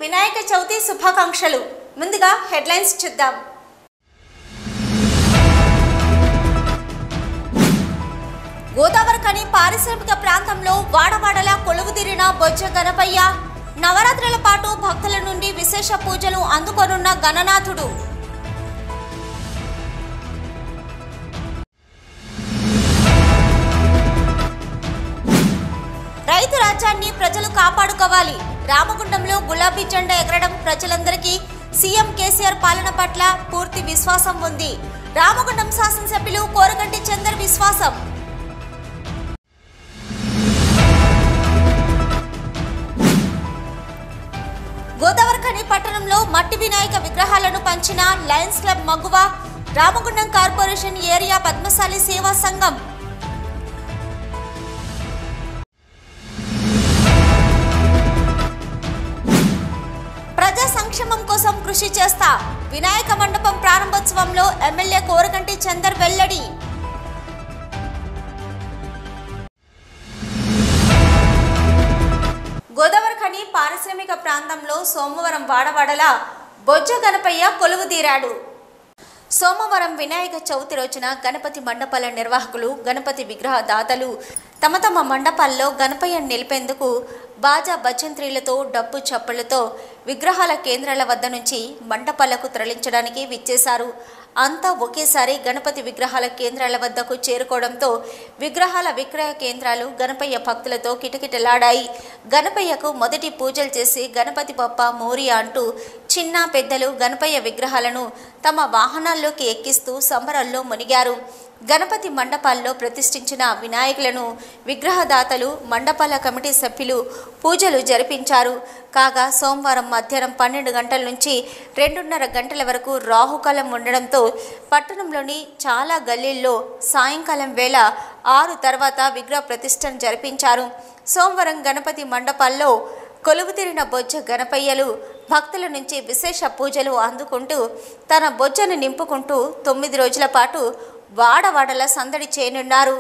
వినాయక చవితి శుభాకాంక్షలు ముందుగా హెడ్లైన్స్ చూద్దాం గోదావరి కని పారిశ్రామిక ప్రాంతంలో వాడవాడలా కొలువుదీరిన బొజ్జ గణపయ్య నవరాత్రుల పాటు భక్తుల నుండి విశేష పూజలు అందుకొనున్న గణనాథుడు రైతు రాజ్యాన్ని ప్రజలు కాపాడుకోవాలి రామగుండంలో గులాబీ జెండా ఎగరడం ప్రజలందరికీ సీఎం కేసీఆర్ పాలన పట్ల పూర్తి విశ్వాసం ఉంది రామగుండం శాసనసభ్యులు కోరగంటి చందర్ విశ్వాసం గోదావరిఖని పట్టణంలో మట్టి వినాయక విగ్రహాలను పంచిన లయన్స్ క్లబ్ మగువ రామగుండం కార్పొరేషన్ ఏరియా పద్మశాలి సేవా సంఘం ప్రజా సంక్షేమం కోసం కృషి చేస్తా వినాయక మండపం ప్రారంభోత్సవంలో ఎమ్మెల్యే కోరగంటి చందర్ వెల్లడి గోదావరిఖని పారిశ్రామిక ప్రాంతంలో సోమవారం వాడవాడల బొజ్జ గణపయ్య కొలువుదీరాడు సోమవారం వినాయక చవితి రోజున గణపతి మండపాల నిర్వాహకులు గణపతి విగ్రహ దాతలు తమ తమ మండపాల్లో గణపయ్యను నిలిపేందుకు బాజా భజంత్రీలతో డబ్బు చప్పులతో విగ్రహాల కేంద్రాల వద్ద నుంచి మండపాలకు తరలించడానికి విచ్చేశారు అంతా ఒకేసారి గణపతి విగ్రహాల కేంద్రాల వద్దకు చేరుకోవడంతో విగ్రహాల విక్రయ కేంద్రాలు గణపయ్య భక్తులతో కిటకిటలాడాయి గణపయ్యకు మొదటి పూజలు చేసి గణపతి బప్ప మోరియా అంటూ చిన్న పెద్దలు గణపయ్య విగ్రహాలను తమ వాహనాల్లోకి ఎక్కిస్తూ సంబరాల్లో మునిగారు గణపతి మండపాల్లో ప్రతిష్ఠించిన వినాయకులను విగ్రహదాతలు మండపాల కమిటీ సభ్యులు పూజలు జరిపించారు కాగా సోమవారం మధ్యాహ్నం పన్నెండు గంటల నుంచి రెండున్నర గంటల వరకు రాహుకాలం ఉండడంతో పట్టణంలోని చాలా గల్లీల్లో సాయంకాలం వేళ ఆరు తర్వాత విగ్రహ ప్రతిష్టను జరిపించారు సోమవారం గణపతి మండపాల్లో కొలువుతీరిన బొజ్జ గణపయ్యలు భక్తుల నుంచి విశేష పూజలు అందుకుంటూ తన బొజ్జను నింపుకుంటూ తొమ్మిది రోజుల పాటు వాడవాడల సందడి చేయనున్నారు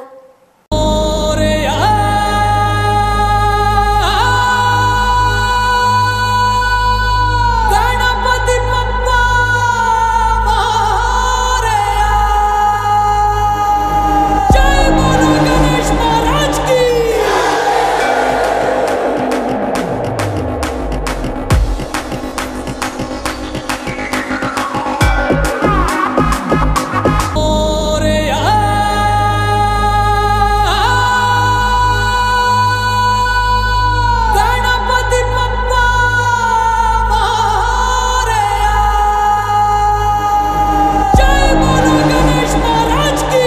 गणपति बप्पा मोरया जय बोलो गणेश महाराज की मोरया गणपति बप्पा मोरया जय बोलो गणेश महाराज की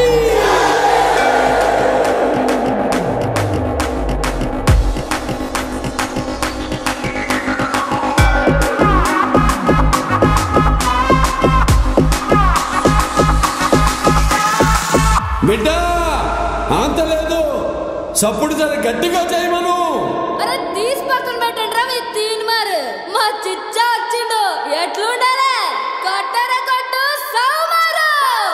బిడ్డ అంత లేదు సప్పుడు జర గట్టిగా చేయమను అరే తీసి పక్కన పెట్టండి రా మీ తీన్ మరి మా చిచ్చా వచ్చిండు ఎట్లుండాలి కొట్టర కొట్టు సౌమారు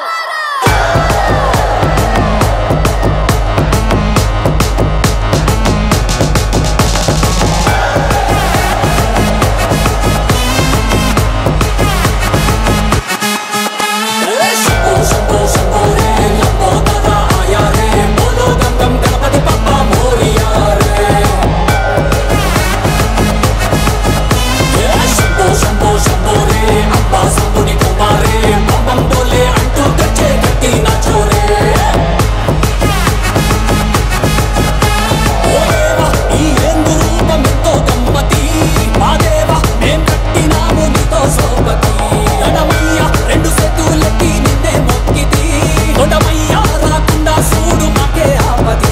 రెండు చేతులెత్తి నిన్నే మొక్కితి తొడమయ్యా రాకుండా చూడు మాకే ఆపతి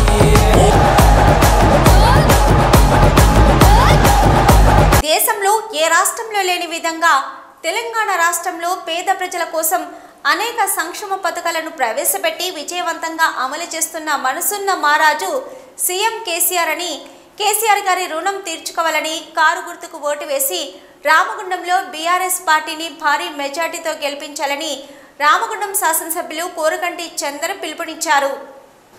దేశంలో ఏ రాష్ట్రంలో లేని విధంగా తెలంగాణ రాష్ట్రంలో పేద ప్రజల కోసం అనేక సంక్షేమ పథకాలను ప్రవేశపెట్టి విజయవంతంగా అమలు చేస్తున్న మనసున్న మహారాజు సీఎం కేసీఆర్ అని కేసీఆర్ గారి రుణం తీర్చుకోవాలని కారు గుర్తుకు ఓటు వేసి రామగుండంలో బీఆర్ఎస్ పార్టీని భారీ మెజార్టీతో గెలిపించాలని రామగుండం శాసనసభ్యులు కోరగంటి చందర్ పిలుపునిచ్చారు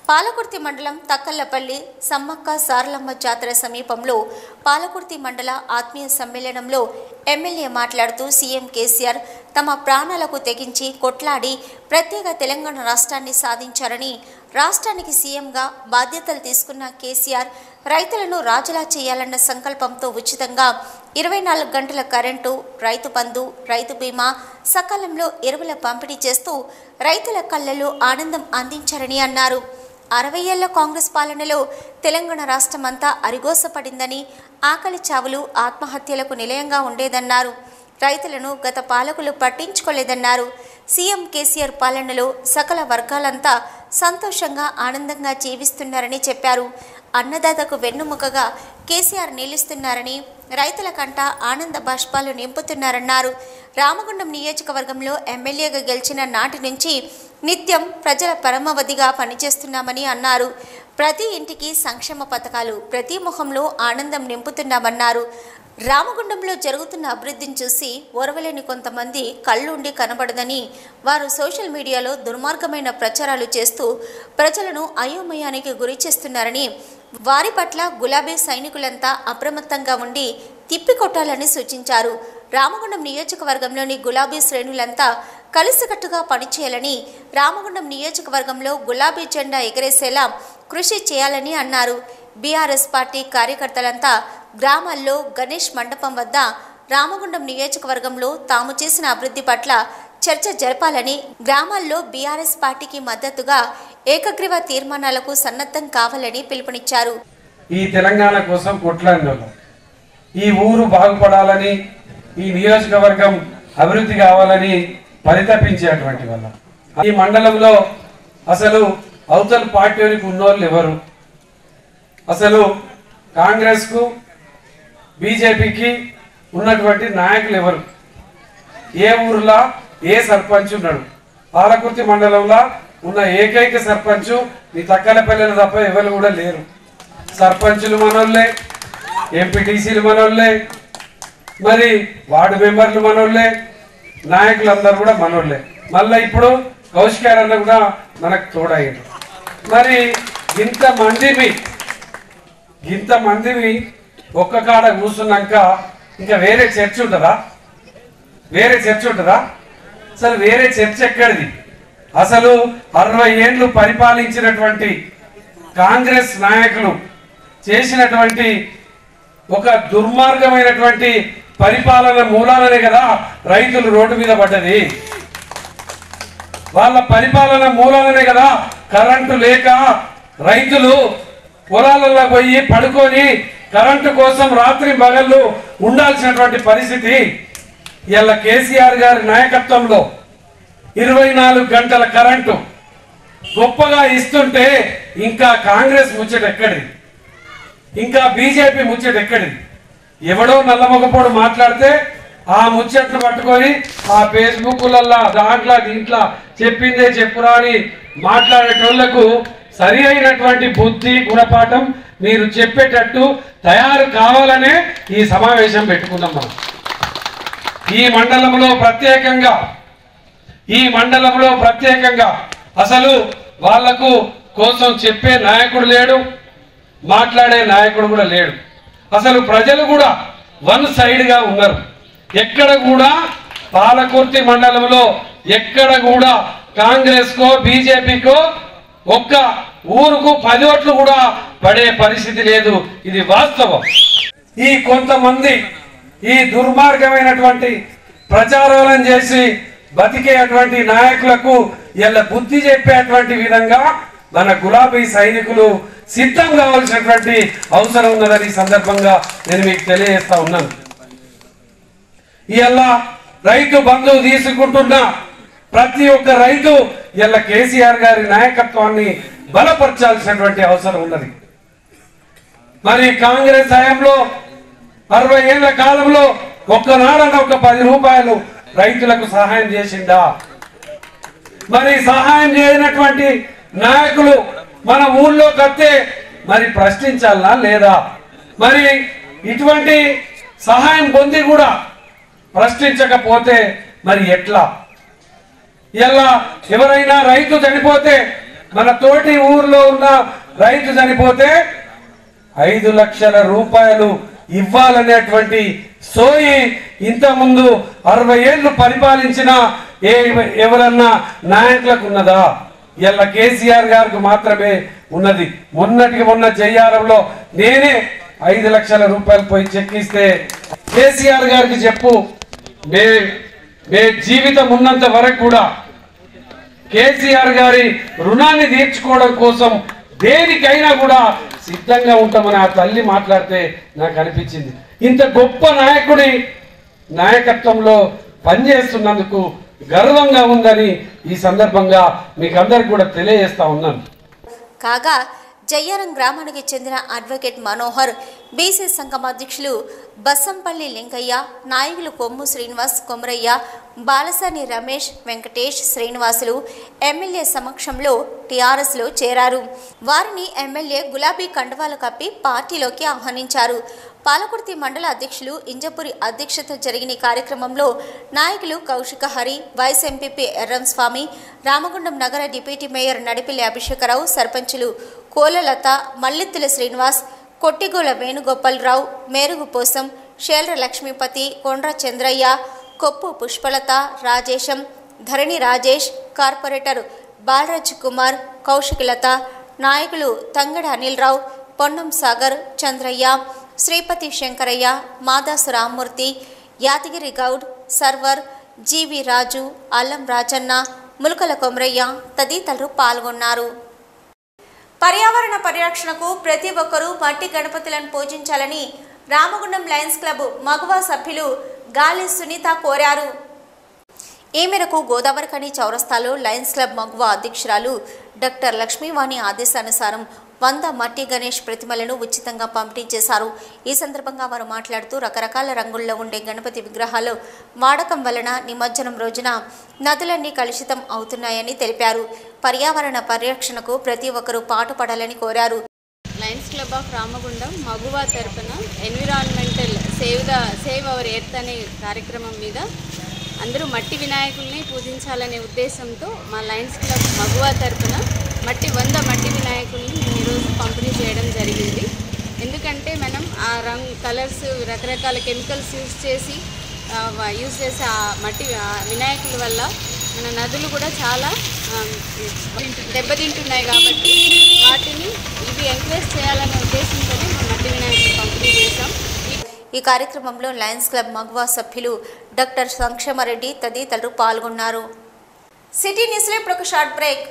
పాలకుర్తి మండలం తక్కల్లపల్లి సమ్మక్క సారలమ్మ జాతర సమీపంలో పాలకుర్తి మండల ఆత్మీయ సమ్మేళనంలో ఎమ్మెల్యే మాట్లాడుతూ సీఎం కేసీఆర్ తమ ప్రాణాలకు తెగించి కొట్లాడి ప్రత్యేక తెలంగాణ రాష్ట్రాన్ని సాధించారని రాష్ట్రానికి సీఎంగా బాధ్యతలు తీసుకున్న కేసీఆర్ రైతులను రాజులా చేయాలన్న సంకల్పంతో ఉచితంగా ఇరవై నాలుగు గంటల కరెంటు రైతు బంధు రైతు బీమా సకాలంలో ఎరువుల పంపిణీ చేస్తూ రైతుల కళ్ళలో ఆనందం అందించారని అన్నారు అరవై ఏళ్ల కాంగ్రెస్ పాలనలో తెలంగాణ రాష్ట్రమంతా అరిగోసపడిందని ఆకలి చావులు ఆత్మహత్యలకు నిలయంగా ఉండేదన్నారు రైతులను గత పాలకులు పట్టించుకోలేదన్నారు సీఎం కేసీఆర్ పాలనలో సకల వర్గాలంతా సంతోషంగా ఆనందంగా జీవిస్తున్నారని చెప్పారు అన్నదాతకు వెన్నుముకగా కేసీఆర్ నిలుస్తున్నారని రైతుల కంట ఆనంద బాష్పాలు నింపుతున్నారన్నారు రామగుండం నియోజకవర్గంలో ఎమ్మెల్యేగా గెలిచిన నాటి నుంచి నిత్యం ప్రజల పరమవధిగా పనిచేస్తున్నామని అన్నారు ప్రతి ఇంటికి సంక్షేమ పథకాలు ప్రతి ముఖంలో ఆనందం నింపుతున్నామన్నారు రామగుండంలో జరుగుతున్న అభివృద్ధిని చూసి ఓరవలేని కొంతమంది కళ్ళుండి కనబడదని వారు సోషల్ మీడియాలో దుర్మార్గమైన ప్రచారాలు చేస్తూ ప్రజలను అయోమయానికి గురి చేస్తున్నారని వారి పట్ల గులాబీ సైనికులంతా అప్రమత్తంగా ఉండి తిప్పికొట్టాలని సూచించారు రామగుండం నియోజకవర్గంలోని గులాబీ శ్రేణులంతా కలిసికట్టుగా పనిచేయాలని రామగుండం నియోజకవర్గంలో గులాబీ జెండా ఎగరేసేలా కృషి చేయాలని అన్నారు బీఆర్ఎస్ పార్టీ కార్యకర్తలంతా గ్రామాల్లో గణేష్ మండపం వద్ద రామగుండం నియోజకవర్గంలో తాము చేసిన అభివృద్ధి పట్ల చర్చ జరపాలని గ్రామాల్లో బీఆర్ఎస్ పార్టీకి మద్దతుగా ఏకగ్రీవ తీర్మానాలకు సన్నద్ధం కావాలని పిలుపునిచ్చారు ఈ తెలంగాణ కోసం కొట్లాడిన వాళ్ళం. ఈ ఊరు బాగుపడాలని ఈ నియోజకవర్గం అభివృద్ధి కావాలని పరితపించేటువంటి వాళ్ళం ఈ మండలంలో అసలు అవతల పార్టీకి ఉన్నోళ్ళు ఎవరు అసలు కాంగ్రెస్ కు బీజేపీకి ఉన్నటువంటి నాయకులు ఎవరు ఏ ఊర్లో ఏ సర్పంచ్ ఉన్నాడు పాలకుర్తి మండలంలో ఉన్న ఏకైక సర్పంచ్ ఈ తక్కలపల్లెలు తప్ప ఎవరు కూడా లేరు సర్పంచులు మనోళ్ళే ఎంపీటీసీలు మనోళ్ళే మరి వార్డు మెంబర్లు మనోళ్ళే నాయకులందరూ కూడా మనోళ్ళే మళ్ళీ ఇప్పుడు కౌశికార్ అన్న కూడా మనకు తోడయ్యాడు మరి ఇంత మందిమి ఇంత మందిమి ఒక్క కాడ కూర్చున్నాక ఇంకా వేరే చర్చ ఉంటుందా వేరే చర్చ ఉంటుందా అసలు వేరే చర్చ ఎక్కడిది అసలు అరవై ఏండ్లు పరిపాలించినటువంటి కాంగ్రెస్ నాయకులు చేసినటువంటి ఒక దుర్మార్గమైనటువంటి పరిపాలన మూలాలనే కదా రైతులు రోడ్డు మీద పడ్డది వాళ్ళ పరిపాలన మూలాలనే కదా కరెంటు లేక రైతులు పొలాలలో పోయి పడుకొని కరెంటు కోసం రాత్రి పగళ్ళు ఉండాల్సినటువంటి పరిస్థితి ఇలా కేసీఆర్ గారి నాయకత్వంలో ఇరవై నాలుగు గంటల కరెంటు గొప్పగా ఇస్తుంటే ఇంకా కాంగ్రెస్ ముచ్చట ఎక్కడిది ఇంకా బీజేపీ ముచ్చట ఎక్కడిది ఎవడో నల్లమొగపోడు మాట్లాడితే ఆ ముచ్చట్లు పట్టుకొని ఆ ఫేస్బుక్లల్లా దాంట్లో దీంట్లో చెప్పిందే చెప్పురా అని మాట్లాడేటోళ్లకు సరి అయినటువంటి బుద్ధి గుణపాఠం మీరు చెప్పేటట్టు తయారు కావాలనే ఈ సమావేశం పెట్టుకున్నాం మనం ఈ మండలంలో ప్రత్యేకంగా ఈ మండలంలో ప్రత్యేకంగా అసలు వాళ్లకు కోసం చెప్పే నాయకుడు లేడు మాట్లాడే నాయకుడు కూడా లేడు అసలు ప్రజలు కూడా వన్ సైడ్ గా ఉన్నారు ఎక్కడ కూడా పాలకుర్తి మండలంలో ఎక్కడ కూడా కాంగ్రెస్ కో బీజేపీకో ఒక్క ఊరుకు పది ఓట్లు కూడా పడే పరిస్థితి లేదు ఇది వాస్తవం ఈ కొంతమంది ఈ దుర్మార్గమైనటువంటి ప్రచారాలను చేసి బతికేటువంటి నాయకులకు ఇలా బుద్ధి చెప్పేటువంటి విధంగా మన గులాబీ సైనికులు సిద్ధం కావాల్సినటువంటి అవసరం ఉన్నదని ఈ సందర్భంగా నేను మీకు తెలియజేస్తా ఉన్నాను ఇలా రైతు బంధువు తీసుకుంటున్న ప్రతి ఒక్క రైతు ఇలా కేసీఆర్ గారి నాయకత్వాన్ని బలపరచాల్సినటువంటి అవసరం ఉన్నది మరి కాంగ్రెస్ హయాంలో అరవై ఏళ్ల కాలంలో ఒక్కనాడన ఒక పది రూపాయలు రైతులకు సహాయం చేసిందా మరి సహాయం చేయనటువంటి నాయకులు మన ఊళ్ళో కత్తే మరి ప్రశ్నించాలా లేదా మరి ఇటువంటి సహాయం పొంది కూడా ప్రశ్నించకపోతే మరి ఎట్లా ఇలా ఎవరైనా రైతు చనిపోతే మన తోటి ఊర్లో ఉన్న రైతు చనిపోతే ఐదు లక్షల రూపాయలు ఇవ్వాలనేటువంటి సోయి ఇంతకుముందు అరవై ఏళ్ళు పరిపాలించిన ఏ ఎవరన్నా నాయకులకు ఉన్నదా ఇలా కేసీఆర్ గారికి మాత్రమే ఉన్నది మొన్నటికి మొన్న జయ్యారంలో నేనే ఐదు లక్షల రూపాయలు పోయి చెక్కిస్తే కేసీఆర్ గారికి చెప్పు మే మే జీవితం ఉన్నంత వరకు కూడా కేసీఆర్ గారి రుణాన్ని తీర్చుకోవడం కోసం దేనికైనా కూడా సిద్ధంగా ఉంటామని ఆ తల్లి మాట్లాడితే నాకు అనిపించింది ఇంత గొప్ప నాయకుడి నాయకత్వంలో పనిచేస్తున్నందుకు గర్వంగా ఉందని ఈ సందర్భంగా మీకు అందరికి కూడా తెలియజేస్తా ఉన్నాను కాగా జయ్యారం గ్రామానికి చెందిన అడ్వకేట్ మనోహర్ బీసీ సంఘం అధ్యక్షులు బస్సంపల్లి లింకయ్య నాయకులు కొమ్ము శ్రీనివాస్ కొమరయ్య బాలసాని రమేష్ వెంకటేష్ శ్రీనివాసులు ఎమ్మెల్యే సమక్షంలో టీఆర్ఎస్లో చేరారు వారిని ఎమ్మెల్యే గులాబీ కండువాలు కప్పి పార్టీలోకి ఆహ్వానించారు పాలకుర్తి మండల అధ్యక్షులు ఇంజపురి అధ్యక్షత జరిగిన ఈ కార్యక్రమంలో నాయకులు కౌశిక హరి వైస్ ఎంపీపీ ఎర్రం స్వామి రామగుండం నగర డిప్యూటీ మేయర్ నడిపిల్లి అభిషేకరావు సర్పంచులు కోలలత మల్లిత్తుల శ్రీనివాస్ కొట్టిగోల వేణుగోపాలరావు మేరుగు పోసం శేల్ర లక్ష్మీపతి కొండ్ర చంద్రయ్య కొప్పు పుష్పలత రాజేశం ధరణి రాజేష్ కార్పొరేటర్ బాలరాజ్ కుమార్ కౌశికలత నాయకులు తంగడ అనిల్రావు పొన్నం సాగర్ చంద్రయ్య శ్రీపతి శంకరయ్య మాదాసు రామ్మూర్తి యాదగిరి గౌడ్ సర్వర్ జీవి రాజు అల్లం రాజన్న ములకల కొమరయ్య తదితరులు పాల్గొన్నారు పర్యావరణ పరిరక్షణకు ప్రతి ఒక్కరూ మట్టి గణపతులను పూజించాలని రామగుండం లయన్స్ క్లబ్ మగువా సభ్యులు గాలి సునీత కోరారు ఈ మేరకు గోదావరిఖని చౌరస్తాలో లయన్స్ క్లబ్ మగువా అధ్యక్షురాలు డాక్టర్ లక్ష్మీవాణి ఆదేశానుసారం వంద మట్టి గణేష్ ప్రతిమలను ఉచితంగా పంపిణీ చేశారు ఈ సందర్భంగా వారు మాట్లాడుతూ రకరకాల రంగుల్లో ఉండే గణపతి విగ్రహాలు వాడకం వలన నిమజ్జనం రోజున నదులన్నీ కలుషితం అవుతున్నాయని తెలిపారు పర్యావరణ పరిరక్షణకు ప్రతి ఒక్కరూ పాటుపడాలని కోరారు Lions club of Ramagundam Maguva తరపున environmental save the save our earth అనే కార్యక్రమం మీద అందరూ మట్టి వినాయకుల్ని పూజించాలనే ఉద్దేశంతో మా లయన్స్ క్లబ్ మగువా తరపున మట్టి వంద మట్టి వినాయకుల్ని మేము ఈరోజు పంపిణీ చేయడం జరిగింది ఎందుకంటే మనం ఆ రంగ్ కలర్స్ రకరకాల కెమికల్స్ యూజ్ చేసి ఆ, వ- యూజ్ చేసే ఆ మట్టి ఆ వినాయకుల వల్ల మన నదులు కూడా చాలా ఆ, దెబ్బతింటున్నాయి కాబట్టి వాటిని ఇవి ఎంకరేజ్ చేయాలనే ఉద్దేశంతో మేము మట్టి వినాయకులు పంపిణీ చేసాం ఈ ఈ కార్యక్రమంలో లయన్స్ క్లబ్ మగువా సభ్యులు డాక్టర్ సంక్షేమరెడ్డి తదితరులు పాల్గొన్నారు సిటీ న్యూస్లో ఇప్పుడు ఒక షార్ట్ బ్రేక్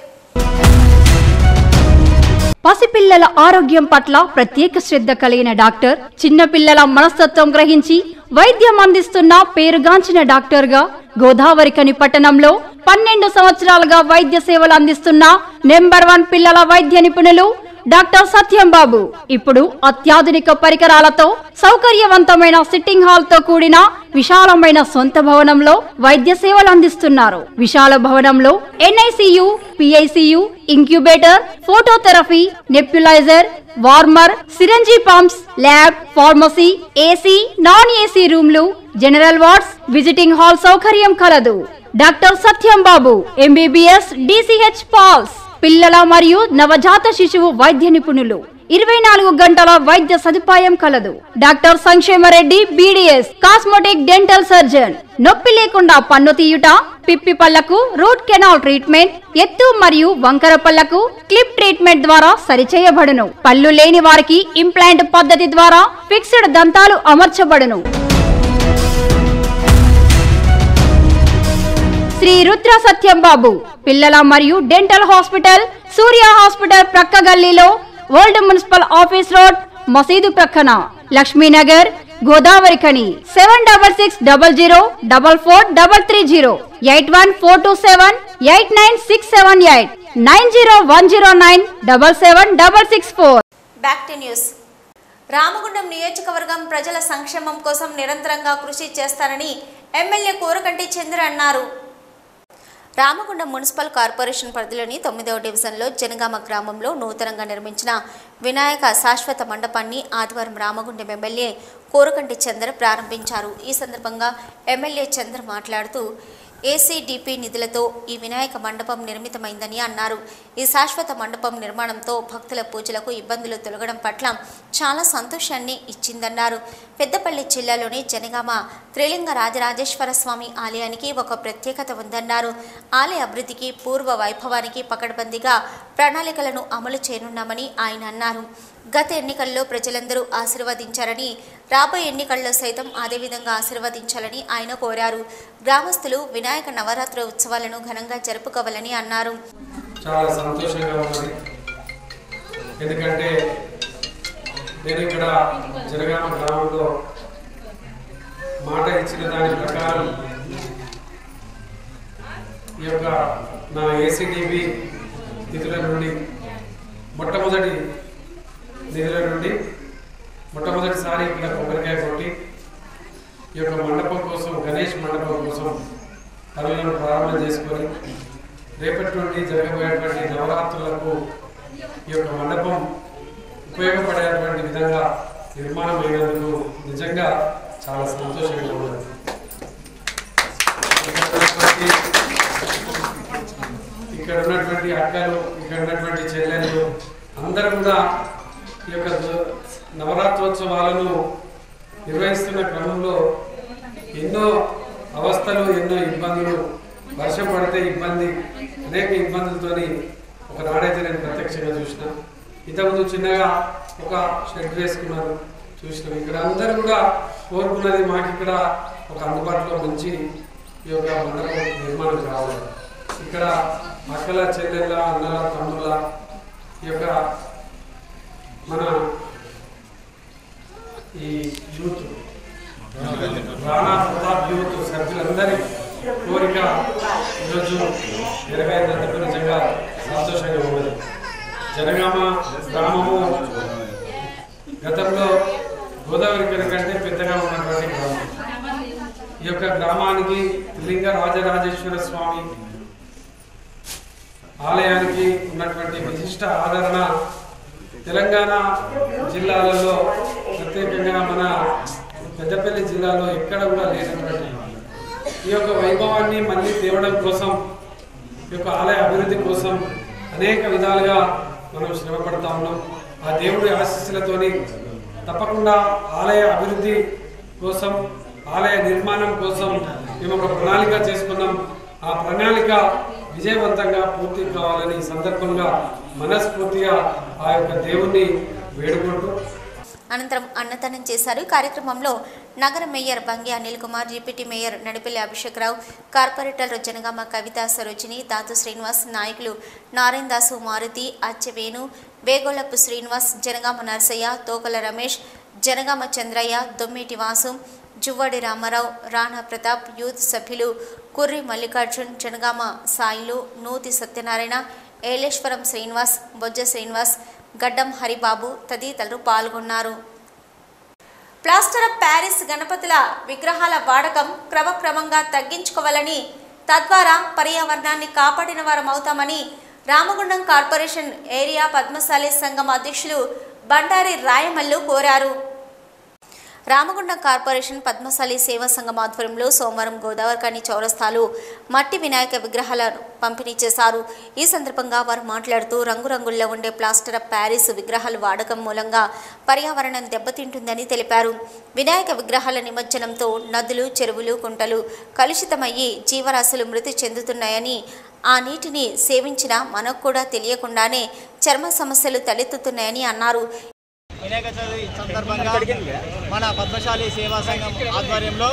పసిపిల్లల ఆరోగ్యం పట్ల ప్రత్యేక శ్రద్ధ కలిగిన డాక్టర్ చిన్నపిల్లల మనస్తత్వం గ్రహించి వైద్యం అందిస్తున్న పేరుగాంచిన డాక్టర్గా గోదావరికని పట్టణంలో పన్నెండు సంవత్సరాలుగా వైద్య సేవలు అందిస్తున్న నెంబర్ వన్ పిల్లల వైద్య నిపుణులు డాక్టర్ సత్యం బాబు ఇప్పుడు అత్యాధునిక పరికరాలతో సౌకర్యవంతమైన సిట్టింగ్ హాల్ తో కూడిన విశాలమైన సొంత భవనంలో వైద్య సేవలు అందిస్తున్నారు విశాల భవనంలో NICU PICU incubator phototherapy nebuliser warmer syringe pumps lab pharmacy AC non AC రూమ్లు జనరల్ వార్డ్స్ విజిటింగ్ హాల్ సౌకర్యం కలదు doctor Satyam Babu MBBS DCH PALS పిల్లల మరియు నవజాత శిశువు వైద్య నిపుణులు ఇరవై నాలుగు గంటల వైద్య సదుపాయం కలదు doctor Sankshemareddy BDS cosmetic dental surgeon నొప్పి లేకుండా పన్ను తీయుట పిప్పి పళ్లకు రూట్ కెనాల్ ట్రీట్మెంట్ ఎత్తు మరియు వంకర పళ్లకు క్లిప్ ట్రీట్మెంట్ ద్వారా సరిచేయబడును పళ్ళు లేని వారికి ఇంప్లాంట్ పద్ధతి ద్వారా ఫిక్స్డ్ దంతాలు అమర్చబడును శ్రీ రుద్ర సత్యం బాబు పిల్లల మరియు డెంటల్ హాస్పిటల్ సూర్య హాస్పిటల్ ప్రక్క గల్లీలో ఓల్డ్ మున్సిపల్ ఆఫీస్ రోడ్ మసీదు ప్రక్కన Lakshminagar Godavari Khani seven double six double zero double four double three zero eight one four two seven eight nine six seven eight nine zero one zero nine double seven double six four back to news Ramagundam నియోజకవర్గం ప్రజల సంక్షేమం కోసం నిరంతరంగా కృషి చేస్తానని MLA Korukanti చంద్ర అన్నారు Ramagundam municipal corporation పరిధిలోని తొమ్మిదవ డివిజన్లో జనగామ గ్రామంలో నూతనంగా నిర్మించిన వినాయక శాశ్వత మండపాన్ని ఆదివారం రామగుండం ఎమ్మెల్యే కోరకంటి చంద్ర ప్రారంభించారు ఈ సందర్భంగా ఎమ్మెల్యే చంద్ర మాట్లాడుతూ ఏసీడీపీ నిధులతో ఈ వినాయక మండపం నిర్మితమైందని అన్నారు ఈ శాశ్వత మండపం నిర్మాణంతో భక్తుల పూజలకు ఇబ్బందులు తొలగడం పట్ల చాలా సంతోషాన్ని ఇచ్చిందన్నారు పెద్దపల్లి జిల్లాలోని జనగామ త్రిలింగ రాజరాజేశ్వర స్వామి ఆలయానికి ఒక ప్రత్యేకత ఉందన్నారు ఆలయ అభివృద్ధికి పూర్వ వైభవానికి పకడ్బందీగా ప్రణాళికలను అమలు చేయనున్నామని ఆయన అన్నారు గత ఎన్నికల్లో ప్రజలందరూ ఆశీర్వదించారని రాబోయే ఎన్నికల్లో సైతం అదేవిధంగా ఆశీర్వదించాలని ఆయన కోరారు గ్రామస్తులు వినాయక నవరాత్రి ఉత్సవాలను ఘనంగా జరుపుకోవాలని అన్నారు చాలా సంతోషంగా ఉన్నది ఎందుకంటే నేను ఇక్కడ జనగామ గ్రామంలో మాట ఇచ్చిన దాని ప్రకారం ఈ యొక్క నా ఏసీటీవీ నిధుల నుండి మొట్టమొదటి నిధుల నుండి మొట్టమొదటిసారి ఇక్కడ కొబ్బరికాయ కొట్టి ఈ యొక్క మండపం కోసం గణేష్ మండపం కోసం పనులను ప్రారంభం చేసుకొని రేపటి నుండి జరగబోయేటువంటి నవరాత్రులకు ఈ యొక్క మండపం ఉపయోగపడేటువంటి విధంగా నిర్మాణం అయినందుకు నిజంగా చాలా సంతోషంగా ఉన్నది ఇక్కడ ఉన్నటువంటి ఇక్కడ ఉన్నటువంటి అక్కలు ఇక్కడ ఉన్నటువంటి చెల్లెలు అందరూ కూడా ఈ యొక్క ద- నవరాత్రోత్సవాలను నిర్వహిస్తున్న క్రమంలో ఎన్నో అవస్థలు ఎన్నో ఇబ్బందులు వర్షం పడితే ఇబ్బంది అనేక ఇబ్బందులతోని ఒకనాడైతే నేను ప్రత్యక్షంగా చూసిన ఇంతకుముందు చిన్నగా ఒక షెడ్ వేసుకున్నారు చూసినాం ఇక్కడ అందరూ కూడా కోరుకున్నది మాకు ఇక్కడ ఒక అందుబాటులో మంచి ఈ యొక్క మండపం నిర్మాణం కావాలి ఇక్కడ అక్కల చెల్లెళ్ళ అన్నల తమ్ముళ్ళ ఈ యొక్క మన ఈ యూత్ రాణా ప్రతాప్ యూత్ సభ్యులందరి కోరిక ఈరోజు నెరవేరినందుకు నిజంగా సంతోషంగా ఉన్నది జనగామ గ్రామము గతంలో గోదావరి కని కంటే పెద్దగా ఉన్నటువంటి గ్రామం ఈ యొక్క గ్రామానికి లింగ రాజరాజేశ్వర స్వామి ఆలయానికి ఉన్నటువంటి విశిష్ట ఆదరణ తెలంగాణ జిల్లాలలో ప్రత్యేకంగా మన పెద్దపల్లి జిల్లాలో ఎక్కడ కూడా లేనటువంటి ఈ యొక్క వైభవాన్ని మళ్ళీ తేవడం కోసం ఈ యొక్క ఆలయ అభివృద్ధి కోసం అనేక విధాలుగా మనం శ్రమ పడతా ఉన్నాం ఆ దేవుడి ఆశీస్సులతోని తప్పకుండా ఆలయ అభివృద్ధి కోసం ఆలయ నిర్మాణం కోసం మేము ఒక ప్రణాళిక చేసుకున్నాం ఆ ప్రణాళిక విజయవంతంగా పూర్తి కావాలని ఈ సందర్భంగా మనస్ఫూర్తిగా ఆ యొక్క దేవుణ్ణి వేడుకుంటూ అనంతరం అన్నదానం చేశారు ఈ కార్యక్రమంలో నగర mayor Bangi Anil Kumar deputy mayor Nadipelli Abhishekrao కార్పొరేటర్లు జనగామ కవిత సరోజిని దాతు శ్రీనివాస్ నాయకులు నారాయణ దాసు మారుతి అచ్చవేణు వేగోళపు శ్రీనివాస్ జనగామ నర్సయ్య తోకల రమేష్ జనగామ చంద్రయ్య దొమ్మేటి వాసు జువ్వాడి రామారావు రాణా ప్రతాప్ యూత్ సభ్యులు కుర్రి మల్లికార్జున్ జనగామ సాయిలు నూతి సత్యనారాయణ ఏలేశ్వరం శ్రీనివాస్ బొజ్జ శ్రీనివాస్ గడ్డం హరిబాబు తదితరులు పాల్గొన్నారు ప్లాస్టర్ ఆఫ్ ప్యారిస్ గణపతుల విగ్రహాల వాడకం క్రమక్రమంగా తగ్గించుకోవాలని తద్వారా పర్యావరణాన్ని కాపాడిన వారం అవుతామని రామగుండం కార్పొరేషన్ ఏరియా పద్మశాలి సంఘం అధ్యక్షులు బండారి రాయమల్లు కోరారు రామగుండం కార్పొరేషన్ పద్మశాలి సేవా సంఘం ఆధ్వర్యంలో సోమవారం గోదావరికని చౌరస్తాలు మట్టి వినాయక విగ్రహాలను పంపిణీ చేశారు ఈ సందర్భంగా వారు మాట్లాడుతూ రంగురంగుల్లో ఉండే ప్లాస్టర్ ఆఫ్ ప్యారిస్ విగ్రహాలు వాడకం మూలంగా పర్యావరణం దెబ్బతింటుందని తెలిపారు వినాయక విగ్రహాల నిమజ్జనంతో నదులు చెరువులు కుంటలు కలుషితమయ్యి జీవరాశులు మృతి చెందుతున్నాయని ఆ నీటిని సేవించినా మనకు కూడా తెలియకుండానే చర్మ సమస్యలు తలెత్తుతున్నాయని అన్నారు వినాయక చవితి సందర్భంగా మన పద్మశాలి సేవా సంఘం ఆధ్వర్యంలో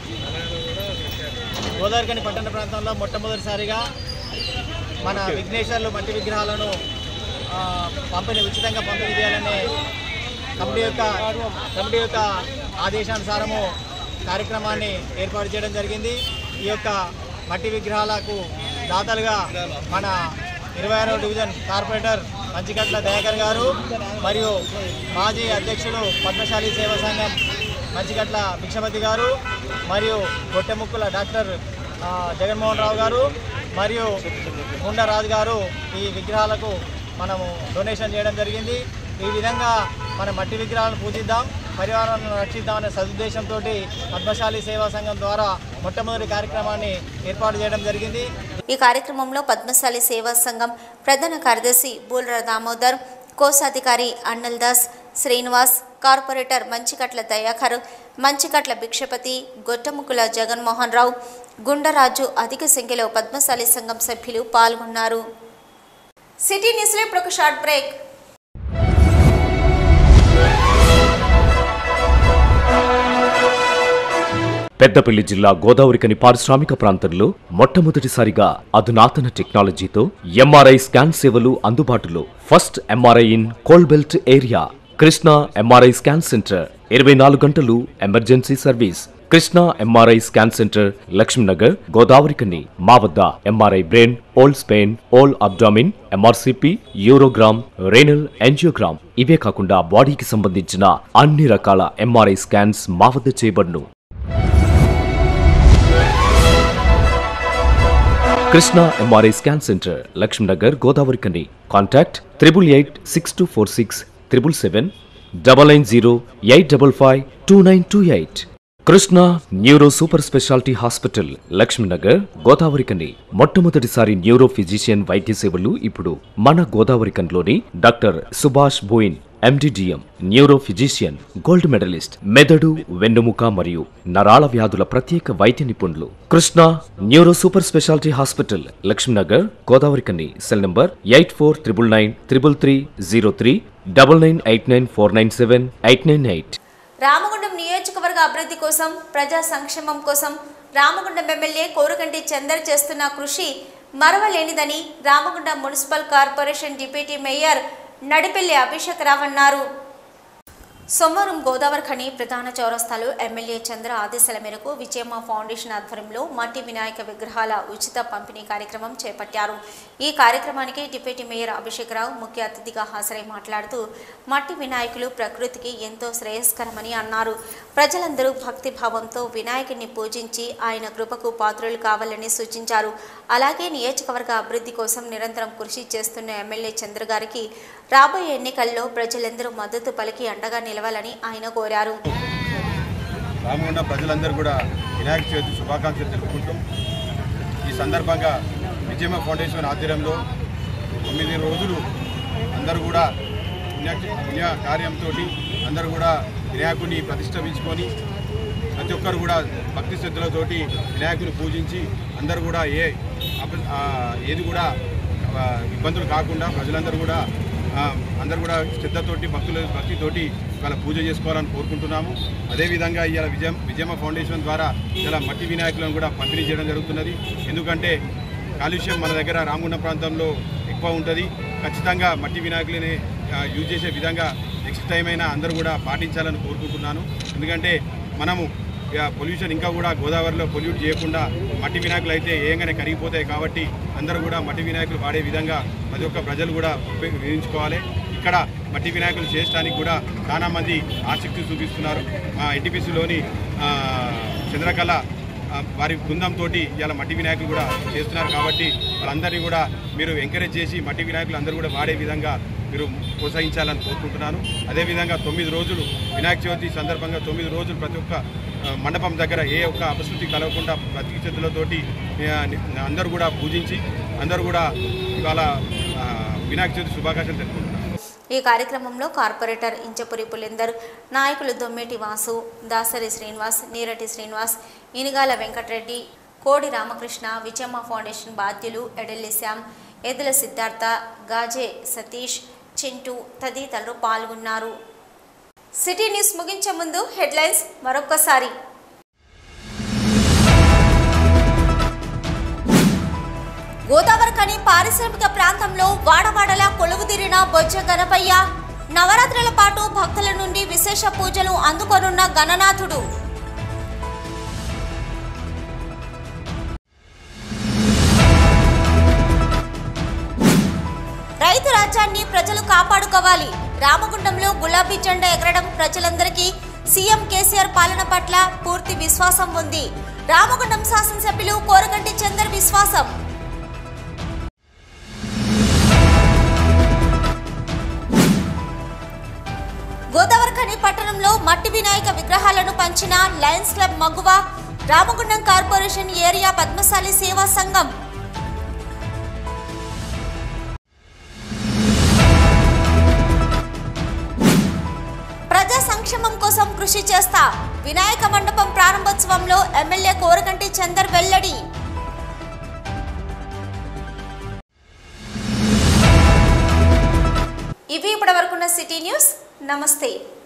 గోదావరికని పట్టణ ప్రాంతంలో మొట్టమొదటిసారిగా మన విఘ్నేశ్వర్లు మట్టి విగ్రహాలను ఆ, పంపిణీ ఉచితంగా పంపిణీ చేయాలనే కమిటీ యొక్క కమిటీ యొక్క ఆదేశానుసారము కార్యక్రమాన్ని ఏర్పాటు చేయడం జరిగింది ఈ యొక్క మట్టి విగ్రహాలకు దాతలుగా మన ఇరవై ఆరవ డివిజన్ కార్పొరేటర్ మంచిగట్ల దయాకర్ గారు మరియు మాజీ అధ్యక్షుడు పద్మశాలి సేవా సంఘం మంచిగట్ల భిక్షపతి గారు మరియు గొట్టెముక్కుల డాక్టర్ ఆ, జగన్మోహన్ రావు గారు మరియు గుండరాజు గారు ఈ విగ్రహాలకు మనము డొనేషన్ చేయడం జరిగింది ఈ విధంగా మన మట్టి విగ్రహాలను పూజిద్దాం పరివారాలను రక్షిద్దామనే సదుద్దేశంతో పద్మశాలి సేవా సంఘం ద్వారా మొట్టమొదటి కార్యక్రమాన్ని ఏర్పాటు చేయడం జరిగింది ఈ కార్యక్రమంలో పద్మశాలి సేవా సంఘం ప్రధాన కార్యదర్శి బూల్ర దామోదర్ కోశాధికారి అన్నల్ దాస్ శ్రీనివాస్ కార్పొరేటర్ మంచికట్ల దయాకర్ మంచికట్ల భిక్షపతి గొట్టముకుల జగన్మోహన్ రావు గుండరాజు అధిక సంఖ్యలో పద్మశాలి సంఘం సభ్యులు పాల్గొన్నారు సిటీ న్యూస్లో ఇప్పుడు ఒక షార్ట్ బ్రేక్ పెద్దపల్లి జిల్లా గోదావరికని పారిశ్రామిక ప్రాంతంలో మొట్టమొదటిసారిగా అధునాతన టెక్నాలజీతో ఎంఆర్ఐ స్కాన్ సేవలు అందుబాటులో first MRI in coal belt area Krishna MRI scan centre ఇరవై నాలుగు గంటలు emergency service Krishna MRI scan centre Lakshminagar Godavarikhani మా వద్ద MRI brain whole spine whole abdomen MRCP urogram renal angiogram ఇవే కాకుండా బాడీకి సంబంధించిన అన్ని రకాల ఎంఆర్ఐ స్కాన్స్ మా వద్ద చేయబడును Krishna MRI scan centre Lakshminagar Godavari Khani contact triple eight six two four six triple seven double nine zero eight double five two nine two eight Krishna neuro super speciality hospital Lakshminagar Godavari Khani మొట్టమొదటిసారి న్యూరో ఫిజిషియన్ వైద్య సేవలు ఇప్పుడు మన గోదావరి కన్లోని doctor Subhash Boyin MD DM neuro physician gold medallist మెదడు వెన్నుముక మరియు నరాల వ్యాధుల ప్రత్యేక వైద్య నిపుణులు Krishna neuro super speciality hospital Lakshminagar Godavari కని cell number eight four triple nine triple three zero three double nine eight nine four nine seven eight nine eight Ramagundam నియోజకవర్గ అభివృద్ధి కోసం ప్రజా సంక్షేమం కోసం రామగుండం ఎమ్మెల్యే కోరుగంటి చందర్ చేస్తున్న కృషి మరవలేనిదని Ramagundam municipal corporation deputy mayor Nadipelli Abhishek Rao అన్నారు సోమవారం గోదావరి ఖని ప్రధాన చౌరస్తాలో ఎమ్మెల్యే చంద్ర ఆదేశాల మేరకు విజయమ్మ ఫౌండేషన్ ఆధ్వర్యంలో మట్టి వినాయక విగ్రహాల ఉచిత పంపిణీ కార్యక్రమం చేపట్టారు ఈ కార్యక్రమానికి డిప్యూటీ మేయర్ అభిషేక్ రావు ముఖ్య అతిథిగా హాజరై మాట్లాడుతూ మట్టి వినాయకులు ప్రకృతికి ఎంతో శ్రేయస్కరమని అన్నారు ప్రజలందరూ భక్తి భావంతో వినాయకుడిని పూజించి ఆయన కృపకు పాత్రులు కావాలని సూచించారు అలాగే నియోజకవర్గ అభివృద్ధి కోసం నిరంతరం కృషి చేస్తున్న ఎమ్మెల్యే చంద్ర గారికి రాబోయే ఎన్నికల్లో ప్రజలందరూ మద్దతు పలికి అండగా నిలవాలని ఆయన కోరారు రామగుండం ప్రజలందరూ కూడా వినాయక చవితి శుభాకాంక్షలు తెలుపుకుంటూ ఈ సందర్భంగా విజయమ ఫౌండేషన్ ఆధ్వర్యంలో తొమ్మిది రోజులు అందరూ కూడా పుణ్య పుణ్య కార్యంతో అందరూ కూడా వినాయకుడిని ప్రతిష్ఠించుకొని ప్రతి ఒక్కరు కూడా భక్తి శ్రద్ధలతోటి వినాయకుని పూజించి అందరూ కూడా ఏ అప- ఆ, ఏది కూడా ఆ, ఇబ్బందులు కాకుండా ప్రజలందరూ కూడా ఆ, అందరూ కూడా శ్రద్ధతోటి భక్తుల భక్తితోటి ఇవాళ పూజ చేసుకోవాలని కోరుకుంటున్నాము అదేవిధంగా ఇవాళ విజయం విజయమ్మ ఫౌండేషన్ ద్వారా ఇలా మట్టి వినాయకులను కూడా పంపిణీ చేయడం జరుగుతున్నది ఎందుకంటే కాలుష్యం మన దగ్గర రామగుండం ప్రాంతంలో ఎక్కువ ఉంటుంది ఖచ్చితంగా మట్టి వినాయకులని ఆ, యూజ్ చేసే విధంగా నెక్స్ట్ టైం అయినా అందరూ కూడా పాటించాలని కోరుకుంటున్నాను ఎందుకంటే మనము ఇక పొల్యూషన్ ఇంకా కూడా గోదావరిలో పొల్యూట్ చేయకుండా మట్టి వినాయకులు అయితే ఏంగానే కరిగిపోతాయి కాబట్టి అందరూ కూడా మట్టి వినాయకులు వాడే విధంగా ప్రతి ఒక్క ప్రజలు కూడా ఉపయోగించుకోవాలి ఇక్కడ మట్టి వినాయకులు చేయడానికి కూడా చాలా మంది ఆసక్తి చూపిస్తున్నారు మా ఎన్టీపీసీలోని చంద్రకళ ఆ, వారి బృందంతో ఇలా మట్టి వినాయకులు కూడా చేస్తున్నారు కాబట్టి వాళ్ళందరినీ కూడా మీరు ఎంకరేజ్ చేసి మట్టి వినాయకులు అందరూ కూడా వాడే విధంగా మీరు ప్రోత్సహించాలని కోరుకుంటున్నాను అదేవిధంగా తొమ్మిది రోజులు వినాయక చవితి సందర్భంగా తొమ్మిది రోజులు ప్రతి ఒక్క ఆ, మండపం దగ్గర ఏ ఒక్క అపశృతి కలగకుండా ప్రతి చేతులతోటి ఆ, అందరూ కూడా పూజించి అందరూ కూడా ఇవాళ ఆ, వినాయక చవితి శుభాకాంక్షలు తెలుపుకుంటున్నాను ఈ కార్యక్రమంలో కార్పొరేటర్ ఇంచపురి పులిందర్ నాయకులు దొమ్మేటి వాసు దాసరి శ్రీనివాస్ నీరటి శ్రీనివాస్ ఇనుగాల వెంకటరెడ్డి కోడి రామకృష్ణ విజయమ్మ ఫౌండేషన్ బాధ్యులు ఎడెల్లి శ్యామ్ ఎదుల సిద్ధార్థ గాజే సతీష్ చింటూ తదితరులు పాల్గొన్నారు సిటీ న్యూస్ ముగించే ముందు హెడ్లైన్స్ మరొక్కసారి గోదావరి కని పారిశ్రామిక ప్రాంతంలో వాడవాడలా కొలువుదీరిన బొజ్జ గణపయ్య నవరాత్రుల పాటు భక్తుల నుండి విశేష పూజలు అందుకొనున్న గణనాథుడు రైతు రాజ్యాన్ని ప్రజలు కాపాడుకోవాలి రామగుండంలో గులాబీ జెండా ఎగరడం ప్రజలందరికీ సీఎం కేసీఆర్ పాలన పట్ల పూర్తి విశ్వాసం ఉంది రామగుండం శాసనసభ్యులు కోరగంటి చందర్ విశ్వాసం గోదావరి గోదావరిఖని పట్టణంలో మట్టి వినాయక విగ్రహాలను పంచిన లయన్స్ క్లబ్ మగువ రామగుండం కార్పొరేషన్ ఏరియా పద్మశాలి సేవా సంఘం ప్రజా సంక్షేమం కోసం కృషి చేస్తా వినాయక మండపం ప్రారంభోత్సవంలో ఎమ్మెల్యే కోరగంటి చందర్ వెల్లడి ఇవి ఇప్పటివరకున్న సిటీ న్యూస్ నమస్తే